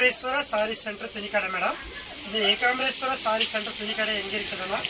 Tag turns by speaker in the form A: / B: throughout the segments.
A: Ekambareswara sari centre துணிக்கடை madam இந்த Ekambareswara sari centre துணிக்கடை எங்கே இருக்குதுன்னா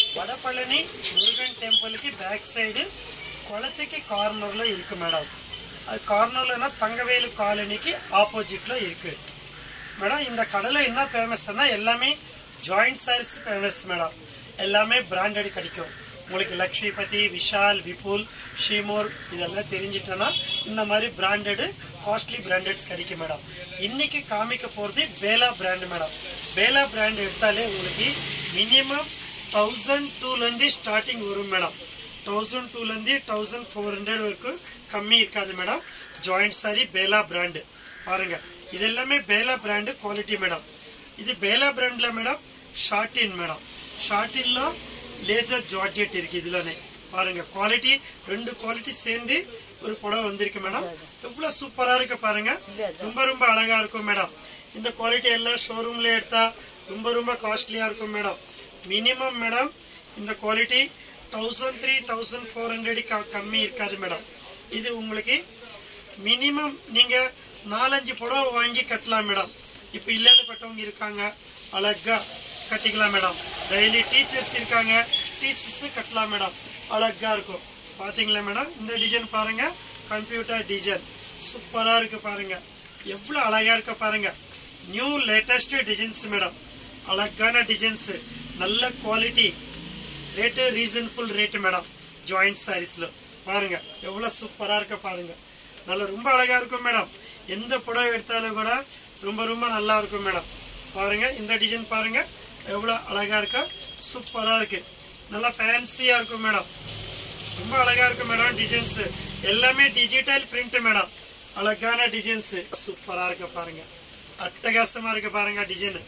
A: வடபழனி முருகன் டெம்பிளுக்கு பேக் சைடு குளத்துக்கு கார்னரில் இருக்குது மேடம் அது கார்னர்லனா தங்கவேலு காலனிக்கு ஆப்போசிட்டில் இருக்குது மேடம் இந்த கடையில் என்ன ஃபேமஸ்னா எல்லாமே ஜாயிண்ட் சாரீஸ் ஃபேமஸ் மேடம் எல்லாமே பிராண்டட் கிடைக்கும் உங்களுக்கு லக்ஷ்மிபதி விஷால் விபுல் ஷீமோர் இதெல்லாம் தெரிஞ்சிட்டோன்னா இந்த மாதிரி பிராண்டடு காஸ்ட்லி பிராண்டட்ஸ் கிடைக்கும் மேடம் இன்னைக்கு காமிக்க போகிறது Bela brand madam Bela brand எடுத்தாலே உங்களுக்கு மினிமம் தௌசண்ட் டூலேருந்து ஸ்டார்டிங் வரும் மேடம் தௌசண்ட் டூலேருந்து தௌசண்ட் ஃபோர் ஹண்ட்ரட் வரைக்கும் கம்மி இருக்காது madam joint sari Bela brand பாருங்கள் இது எல்லாமே பேலா பிராண்டு குவாலிட்டி மேடம் இது பேலா பிராண்டில் மேடம் ஷார்டின் மேடம் ஷார்டின்లో லேசர் ஜார்ஜெட் இருக்குது இதுலனே பாருங்க குவாலிட்டி ரெண்டு குவாலிட்டி சேர்ந்து ஒரு புடவை வந்திருக்கு மேடம் எவ்வளோ சூப்பராக இருக்கு பாருங்க ரொம்ப ரொம்ப அழகாக இருக்கும் மேடம் இந்த குவாலிட்டி எல்லாம் ஷோரூமில் எடுத்தா ரொம்ப ரொம்ப காஸ்ட்லியாக இருக்கும் மேடம் மினிமம் மேடம் இந்த quality thousand three thousand four ஹண்ட்ரடுக்கு கம்மி இருக்காது மேடம் இது உங்களுக்கு மினிமம் நீங்கள் நாலஞ்சு புடவை வாங்கி கட்டலாம் மேடம் இப்போ இல்லாதப்பட்டவங்க இருக்காங்க அழகா கட்டிக்கலாம் மேடம் டெய்லி டீச்சர்ஸ் இருக்காங்க டீச்சர்ஸு கட்டலாம் மேடம் அழகா இருக்கும் பார்த்தீங்களா மேடம் இந்த டிசைன் பாருங்க கம்ப்யூட்டர் டிசைன் சூப்பராக இருக்கு பாருங்க எவ்வளோ அழகா இருக்க பாருங்க நியூ லேட்டஸ்ட் டிசைன்ஸ் மேடம் அழகான டிசைன்ஸு நல்ல quality rate reasonable rate madam joint சாரீஸில் பாருங்க எவ்வளோ சூப்பராக இருக்க பாருங்க நல்லா ரொம்ப அழகாக இருக்கும் மேடம் எந்த புடவை எடுத்தாலும் கூட ரொம்ப ரொம்ப நல்லா இருக்கும் மேடம் பாருங்க இந்த டிசைன் பாருங்க எவ்வளோ அழகாக இருக்கா சூப்பராக இருக்கு நல்லா ஃபேன்சியாக இருக்கும் மேடம் ரொம்ப அழகாக இருக்கும் மேடம் டிசைன்ஸு எல்லாமே டிஜிட்டல் பிரிண்ட் மேடம் அழகான டிசைன்ஸு சூப்பராக இருக்கு பாருங்க அட்டகாசமாக இருக்கு பாருங்க டிசைனு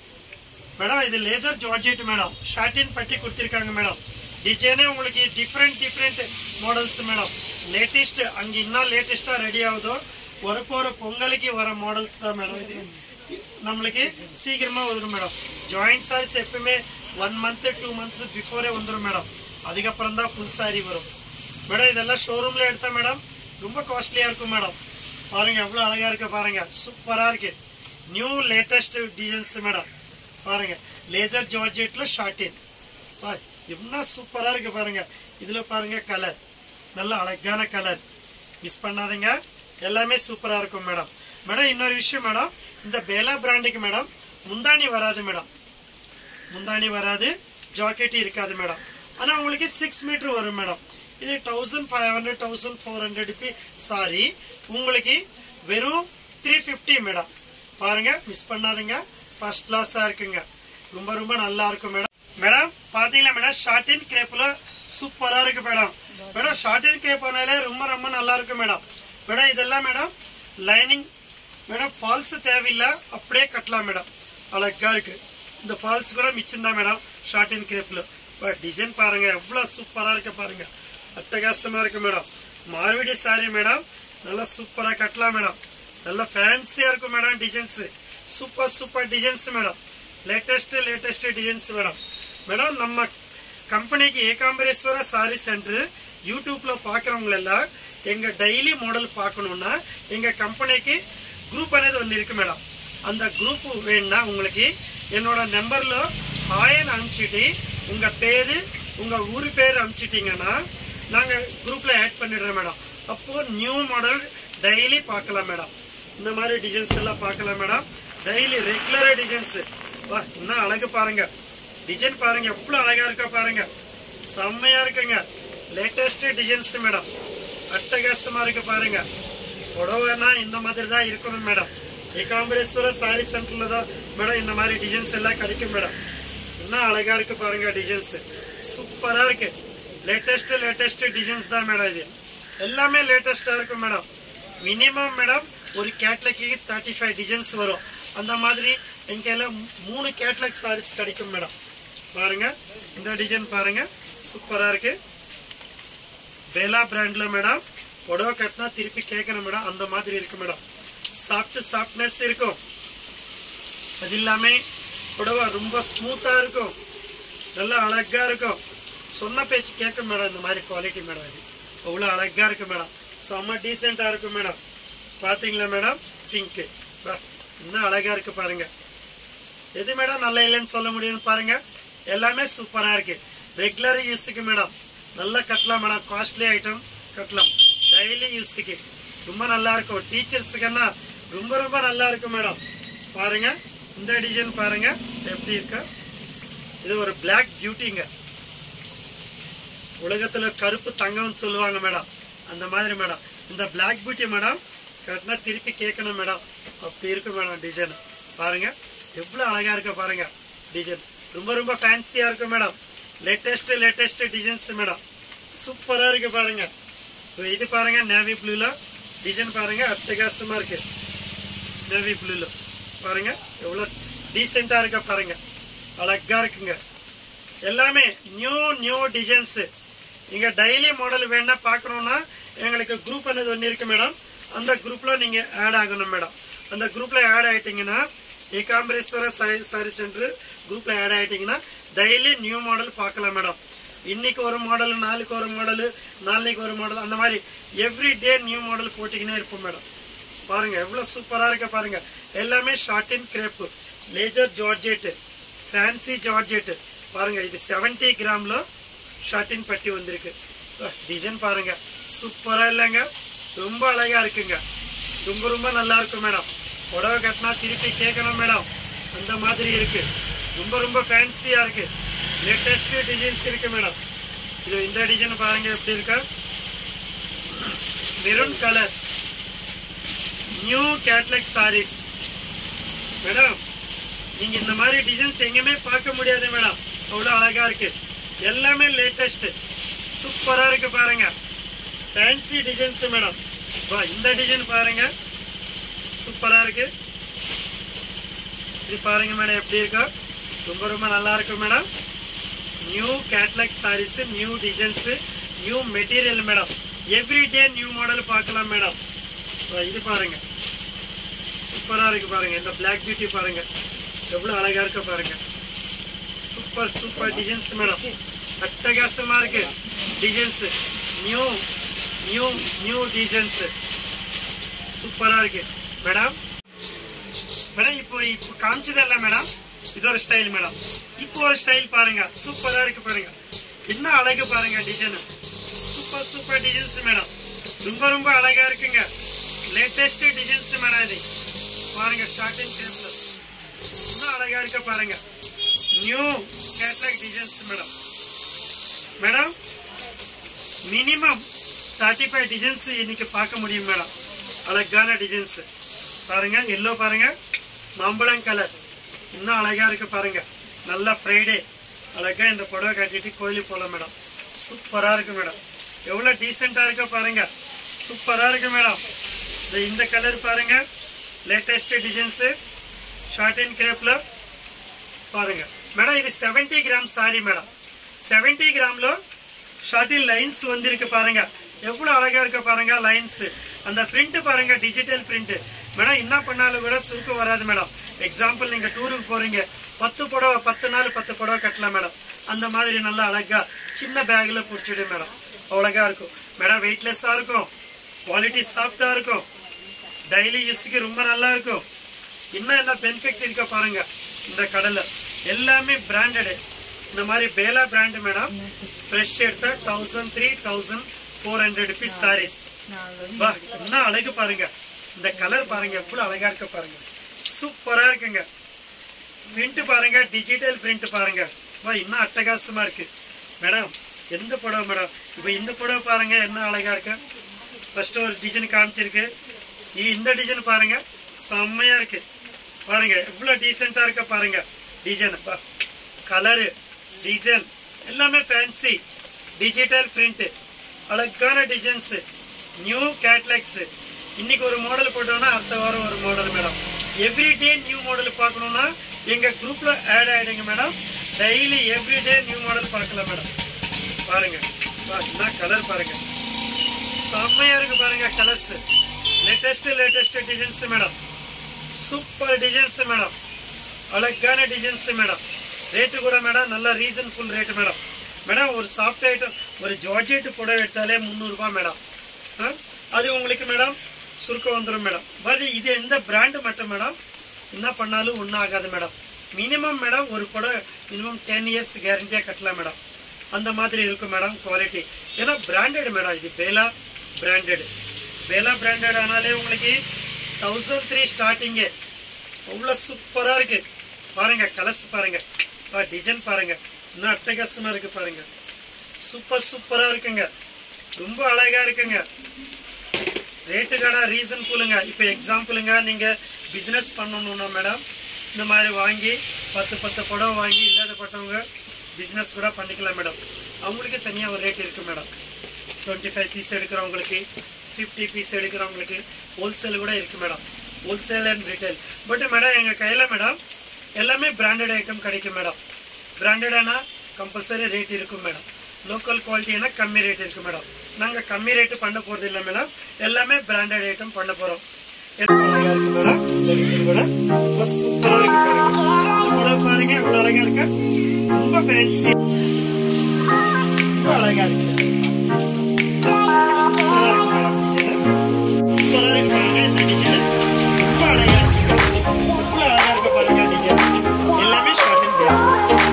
A: மேடம் இது லேசர் ஜார்ஜெட் மேடம் ஷார்டின் பட்டி கொடுத்துருக்காங்க மேடம் டிசைனே உங்களுக்கு different different models madam latest அங்கே இன்னும் லேட்டஸ்ட்டாக ரெடி ஆகுதோ வரப்போகிற பொங்கலுக்கு வர மாடல்ஸ் தான் மேடம் இது நம்மளுக்கு சீக்கிரமாக வந்துடும் மேடம் ஜாயிண்ட் சாரீஸ் எப்பவுமே ஒன் மந்த்து டூ மந்த்ஸ் பிஃபோரே வந்துடும் மேடம் அதுக்கப்புறம் தான் ஃபுல் சாரி வரும் மேடம் இதெல்லாம் ஷோரூமில் எடுத்தா மேடம் ரொம்ப காஸ்ட்லியாக இருக்கும் மேடம் பாருங்கள் எவ்வளோ அழகாக இருக்கு பாருங்கள் சூப்பராக இருக்குது நியூ லேட்டஸ்ட் டிசைன்ஸ் மேடம் பாருங்க லேசர் ஜார்ஜெட்ல ஷார்டின் பா என்ன சூப்பராக இருக்கு பாருங்க இதில் பாருங்க கலர் நல்ல அழகான கலர் மிஸ் பண்ணாதீங்க எல்லாமே சூப்பராக இருக்கும் மேடம் மேடம் இன்னொரு விஷயம் மேடம் இந்த பேலா பிராண்டுக்கு மேடம் முந்தாணி வராது மேடம் முந்தாணி வராது ஜாக்கெட் இருக்காது மேடம் ஆனால் உங்களுக்கு சிக்ஸ் மீட்டர் வரும் மேடம் இது thousand five hundred thousand four hundred sari உங்களுக்கு வெறும் த்ரீ ஃபிஃப்டி மேடம் பாருங்க மிஸ் பண்ணாதீங்க ஃபர்ஸ்ட் கிளாஸாக இருக்குங்க ரொம்ப ரொம்ப நல்லா இருக்கும் மேடம் மேடம் பார்த்தீங்களா மேடம் ஷார்டின் கிரேப்பில் சூப்பராக இருக்கு மேடம் மேடம் ஷார்டின் கிரேப் ஆனாலே ரொம்ப ரொம்ப நல்லா இருக்கும் மேடம் மேடம் இதெல்லாம் மேடம் லைனிங் மேடம் ஃபால்ஸ் தேவையில்லை அப்படியே கட்டலாம் மேடம் அழகா இருக்கு இந்த ஃபால்ஸ் கூட மிச்சம் தான் மேடம் ஷார்டின் கிரேப்பில் டிசைன் பாருங்க எவ்வளோ சூப்பராக இருக்கு பாருங்க அட்டகாசமாக இருக்கு மேடம் மார்வடி சாரி மேடம் நல்லா சூப்பராக கட்டலாம் மேடம் நல்லா ஃபேன்சியாக இருக்கும் madam designs super super designs madam latest latest designs madam madam நம்ம கம்பெனிக்கு ஏகாம்பரேஸ்வர சாரி சென்டர் யூடியூப்பில் பார்க்குறவங்களெல்லாம் எங்கள் டெய்லி மாடல் பார்க்கணுன்னா எங்கள் கம்பெனிக்கு குரூப் అనేది ஒன்று இருக்கு மேடம் அந்த குரூப் வேணும்னா உங்களுக்கு என்னோட நம்பரில் ஹாயன் அனுப்பிச்சிட்டு உங்கள் பேர் உங்கள் ஊர் பேர் அனுப்பிச்சிட்டிங்கன்னா நாங்கள் குரூப்பில் ஆட் பண்ணிடுறோம் மேடம் அப்போது நியூ மாடல் டெய்லி பார்க்கலாம் மேடம் இந்த மாதிரி டிசைன்ஸ் எல்லாம் பார்க்கலாம் மேடம் டெய்லி ரெகுலராக டிசைன்ஸு வா இன்னும் அழகு பாருங்க டிசைன் பாருங்க எவ்வளோ அழகாக இருக்கா பாருங்க செம்மையாக இருக்குங்க லேட்டஸ்ட் டிசைன்ஸ் மேடம் அட்டகாசமாக இருக்கு பாருங்க புடவைனா இந்த மாதிரி தான் இருக்கணும் மேடம் ஏகாம்பரேஸ்வர சாரி சென்டரில் தான் மேடம் இந்த மாதிரி டிசைன்ஸ் எல்லாம் கிடைக்கும் மேடம் இன்னும் அழகாக இருக்கு பாருங்க டிசைன்ஸ் சூப்பராக இருக்கு லேட்டஸ்ட் லேட்டஸ்ட் டிசைன்ஸ் தான் மேடம் இது எல்லாமே லேட்டஸ்ட்டாக இருக்கும் மேடம் மினிமம் மேடம் ஒரு கேட்லக்கு தேர்ட்டி ஃபைவ் டிசைன்ஸ் வரும் அந்த மாதிரி என் கையில் மூணு கேட்லாக் சாரீஸ் கிடைக்கும் மேடம் பாருங்க இந்த டிசைன் பாருங்க சூப்பராக இருக்கு பேலா பிராண்டில் மேடம் புடவை கட்டினா திருப்பி கேட்கணும் மேடம் அந்த மாதிரி இருக்கு மேடம் சாஃப்ட் சாஃப்ட்னஸ் இருக்கும் அது இல்லாமல் புடவை ரொம்ப ஸ்மூத்தாக இருக்கும் நல்லா அழகாக இருக்கும் சொன்ன பேச்சு கேட்கும் மேடம் இந்த மாதிரி குவாலிட்டி மேடம் இது அவ்வளோ அழகாக இருக்கு மேடம் செம்ம டீசெண்டாக இருக்கும் மேடம் பார்த்தீங்களா மேடம் பிங்க்கு இன்னும் அழகா இருக்கு பாருங்க எது மேடம் நல்லா இல்லைன்னு சொல்ல முடியும்னு பாருங்க எல்லாமே சூப்பரா இருக்கு ரெகுலர் யூஸுக்கு மேடம் நல்லா கட்டலாம் மேடம் காஸ்ட்லி ஐட்டம் கட்டலாம் டெய்லி யூஸுக்கு ரொம்ப நல்லா இருக்கும் டீச்சர்ஸுக்குன்னா ரொம்ப ரொம்ப நல்லா இருக்கும் மேடம் பாருங்க இந்த டிசைன் பாருங்க எப்படி இருக்கு இது ஒரு பிளாக் பியூட்டிங்க உலகத்துல கருப்பு தங்கம்னு சொல்லுவாங்க மேடம் அந்த மாதிரி மேடம் இந்த பிளாக் பியூட்டி மேடம் கட்டினா திருப்பி கேட்கணும் மேடம் அப்படி இருக்கு மேடம் டிசைன் பாருங்க எவ்வளோ அழகா இருக்கு பாருங்க டிசைன் ரொம்ப ரொம்ப ஃபேன்சியா இருக்கு madam latest latest designs madam சூப்பரா இருக்கு பாருங்க So, இது பாருங்க நேவி ப்ளூல டிசைன் பாருங்க அட்டகாசமா இருக்கு நேவி ப்ளூல பாருங்க எவ்வளோ டீசெண்டா இருக்க பாருங்க அழகா இருக்குங்க எல்லாமே நியூ நியூ டிசைன்ஸு நீங்கள் டெய்லி மாடல் வேணா பார்க்கணுன்னா எங்களுக்கு குரூப் ಅನ್ನೋದು ஒன்று இருக்கு மேடம் அந்த குரூப்பில் நீங்கள் ஆட் ஆகணும் மேடம் அந்த குரூப்பில் ஆட் ஆகிட்டிங்கன்னா ஏகாம்பரேஸ்வர சாரி சாரி சென்டர் குரூப்பில் ஆட் ஆகிட்டிங்கன்னா டெய்லி நியூ மாடல் பார்க்கலாம் மேடம் இன்னைக்கு ஒரு மாடல் நாளைக்கு ஒரு மாடல் நாளைக்கு ஒரு மாடல் அந்த மாதிரி எவ்ரி டே நியூ மாடல் போட்டிக்கினே இருப்போம் மேடம் பாருங்க எவ்வளவு சூப்பரா இருக்க பாருங்க எல்லாமே short in crepe laser georgette fancy georgette பாருங்க இது 70 கிராம்ல ஷார்ட் இன் பட்டி வந்திருக்கு டிசைன் பாருங்க சூப்பரா இல்லைங்க ரொம்ப அழகா இருக்குங்க ரொம்ப ரொம்ப நல்லா இருக்கும் மேடம் புடவை கட்டினா திருப்பி கேட்கணும் மேடம் அந்த மாதிரி இருக்கு ரொம்ப ரொம்ப ஃபேன்சியா இருக்கு லேட்டஸ்ட் டிசைன்ஸ் இருக்கு மேடம் இது இந்த டிசைன் பாருங்க எப்படி இருக்கு maroon colour new catalogue saris madam நீங்க இந்த மாதிரி டிசைன்ஸ் எங்கேயுமே பார்க்க முடியாது மேடம் அவ்வளோ அழகா இருக்கு எல்லாமே லேட்டஸ்ட் சூப்பரா இருக்கு பாருங்க ஃபேன்சி டிசைன்ஸ் மேடம் வா இந்த டிசைன் பாருங்க சூப்பரா இருக்கு இது பாருங்க மேடம் எப்படி இருக்கா ரொம்ப ரொம்ப நல்லா இருக்கு madam new catalogue saris new designs new material madam every day new model பார்க்கலாம் மேடம் இது பாருங்க சூப்பரா இருக்கு பாருங்க இந்த பிளாக் பியூட்டி பாருங்க எவ்வளவு அழகா இருக்கு பாருங்க சூப்பர் சூப்பர் டிசைன்ஸ் மேடம் அட்டகாசமா இருக்கு designs new new new designs சூப்பரா இருக்கு மேடம் மேடம் இப்போ இப்போ காமிச்சதல்ல மேடம் இது ஒரு ஸ்டைல் மேடம் இப்போ ஒரு ஸ்டைல் பாருங்க சூப்பரா இருக்கு பாருங்க என்ன அழகு பாருங்க design super super designs madam ரொம்ப ரொம்ப அழகா இருக்குங்க லேட்டஸ்ட் டிசைன்ஸ் மேடம் இது பாருங்க ஸ்டார்டிங் டேப்ல இன்னும் அழகா இருக்க பாருங்க new catalogue designs madam madam minimum thirty five designs இன்னைக்கு பார்க்க முடியும் மேடம் அழகான டிசைன்ஸ் பாருங்க எல்லோ பாருங்க மாம்பழம் கலர் இன்னும் அழகா இருக்கு பாருங்க நல்லா ஃப்ரைடே அழகா இந்த புடவை கட்டிட்டு கோயிலுக்கு போகலாம் மேடம் சூப்பரா இருக்கு மேடம் எவ்வளோ டீசெண்டாக இருக்க பாருங்க சூப்பரா இருக்கு மேடம் இந்த- இந்த கலர் பாருங்க லேட்டஸ்ட் டிசைன்ஸு ஷார்ட் அண்ட் கிரேப்ல பாருங்க மேடம் இது 70 கிராம் சாரி மேடம் 70 கிராம்ல ஷார்ட்டில் லைன்ஸ் வந்திருக்கு பாருங்க எவ்வளோ அழகா இருக்கு பாருங்க லைன்ஸ் அந்த பிரிண்ட் பாருங்க டிஜிட்டல் பிரிண்ட் மேடம் என்ன பண்ணாலும் கூட சுருக்கம் வராது மேடம் எக்ஸாம்பிள் நீங்க டூருக்கு போறீங்க பத்து புடவை பத்து நாள் பத்து புடவை கட்டலாம் மேடம் அந்த மாதிரி நல்லா அழகா சின்ன பேக்ல பிடிச்சிடு மேடம் அவ்வளோகா இருக்கும் மேடம் வெயிட்லெஸ்ஸாக இருக்கும் குவாலிட்டி சாஃப்டாக இருக்கும் டெய்லி யூஸுக்கு ரொம்ப நல்லா இருக்கும் இன்னும் என்ன பெனிஃபிட் இருக்க பாருங்க இந்த கடலை எல்லாமே பிராண்டடு இந்த மாதிரி பேலா பிராண்ட் மேடம் ஃப்ரெஷ் எடுத்தா thousand three thousand four hundred rupees saris வா என்ன அழகு பாருங்க இந்த கலர் பாருங்க எவ்வளவு அழகா இருக்க பாருங்க சூப்பரா இருக்குங்க பிரிண்ட் பாருங்க டிஜிட்டல் பிரிண்ட் பாருங்க வா இன்னும் அட்டகாசமா இருக்கு மேடம் எந்த புடவை மேடம் இப்போ இந்த புடவை பாருங்க என்ன அழகா இருக்கு ஃபர்ஸ்ட் ஒரு டிசைன் காமிச்சிருக்கு இ- இந்த டிசைன் பாருங்க செம்மையா இருக்கு பாருங்க எவ்வளவு டீசெண்டா இருக்க பாருங்க டிசைன் கலரு டிசைன் எல்லாமே ஃபேன்சி டிஜிட்டல் பிரிண்ட் அழகான டிசைன்ஸ் நியூ கேட்லாக்ஸ் இன்னைக்கு ஒரு மாடல் போட்டோம்னா அடுத்த வாரம் ஒரு model madam every day new model பார்க்கணும்னா எங்க குரூப்ல ஆட் ஆயிடுங்க madam daily every day new model பார்க்கலாம் மேடம் பாருங்க பா, என்ன கலர் பாருங்க செம்மையா இருக்கு பாருங்க colours latest latest designs madam super designs madam அழகான டிசைன்ஸ் மேடம் ரேட்டு கூட மேடம் நல்ல ரீசன்ஃபுல் ரேட்டு மேடம் மேடம் ஒரு சாஃப்ட் ஐட்டம் ஒரு ஜார்ஜெட் புடவை எடுத்தாலே முந்நூறுரூபா மேடம் ஆ? அது உங்களுக்கு மேடம் சுருக்கம் வந்துடும் மேடம் பட் இது எந்த பிராண்டு மட்டும் மேடம் என்ன பண்ணாலும் ஒன்றும் ஆகாது மேடம் மினிமம் மேடம் ஒரு குடம் மினிமம் டென் இயர்ஸ் கேரண்டியாக கட்டலாம் மேடம் அந்த மாதிரி இருக்கும் மேடம் குவாலிட்டி ஏன்னா பிராண்டட் மேடம் இது பேலா பிராண்டட் பேலா பிராண்டட் ஆனாலே உங்களுக்கு தௌசண்ட் த்ரீ ஸ்டார்டிங்கு அவ்வளோ சூப்பராக இருக்குது பாருங்க கலர்ஸ் பாருங்க பா டிசைன் பாருங்க இன்னும் அட்டகாசமாக இருக்குது பாருங்க சூப்பர் சூப்பராக இருக்குங்க ரொம்ப அழகாக இருக்குங்க ரேட்டு கடை ரீசன் கூலுங்க இப்போ எக்ஸாம்பிளுங்க நீங்கள் பிஸ்னஸ் பண்ணணுன்னா மேடம் இந்த மாதிரி வாங்கி பத்து பத்து புடவை வாங்கி இல்லாதப்பட்டவங்க பிஸ்னஸ் கூட பண்ணிக்கலாம் மேடம் அவங்களுக்கு தனியாக ஒரு ரேட் இருக்குது மேடம் டுவெண்ட்டி ஃபைவ் பீஸ் எடுக்கிறவங்களுக்கு ஃபிஃப்டி பீஸ் எடுக்கிறவங்களுக்கு ஹோல்சேல் கூட இருக்குது madam wholesale and retail but madam எங்கள் கையில் மேடம் எல்லாமே பிராண்டட் ஐட்டம் கிடைக்கும் மேடம் பிராண்டடானா கம்பல்சரி ரேட் இருக்கும் மேடம் லோக்கல் குவாலிட்டினா கம்மி ரேட் இருக்குது மேடம் நாங்கள் கம்மி ரேட்டு பண்ண போகிறது இல்லை மேடம் எல்லாமே பிராண்டட் ஐட்டம் பண்ண போகிறோம் அழகா இருக்கு மேடம் இந்த டிசைன் கூட ரொம்ப சூப்பராக இருக்கு பாருங்க இந்த புடவை பாருங்க எவ்வளோ அழகா இருக்கு ரொம்ப ஃபேன்சி ரொம்ப அழகா இருக்கு சூப்பரா இருக்கு மேடம் டிசைன் சூப்பரா இருக்கு பாருங்க இந்த டிசைன் ரொம்ப அழகா இருக்கு எவ்வளோ அழகா இருக்கு பாருங்க டிசைன் எல்லாமே ஷார்ட் பேஸ்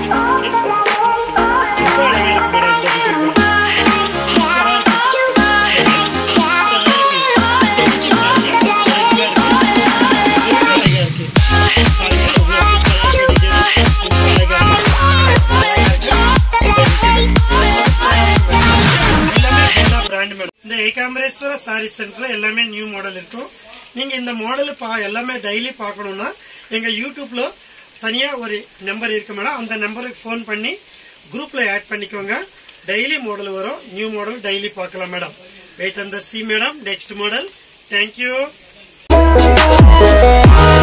A: ரொம்ப அழகா இருக்கு மேடம் இந்த டிசைன் கூட சூப்பரா இருக்கு இந்த ஏகாம்பரேஸ்வர சாரி சென்டர்ல எல்லாமே நியூ மாடல் இருக்கும் நீங்க இந்த மாடல் பா எல்லாமே டெய்லி பார்க்கணும்னா எங்க யூடியூப்ல தனியா ஒரு நம்பர் இருக்கு மேடம் அந்த நம்பருக்கு ஃபோன் பண்ணி குரூப்ல ஆட் பண்ணிக்கோங்க டெய்லி மாடல் வரும் நியூ மாடல் டெய்லி பார்க்கலாம் மேடம் வெயிட் அந்த சி மேடம் நெக்ஸ்ட் மாடல் தேங்க்யூ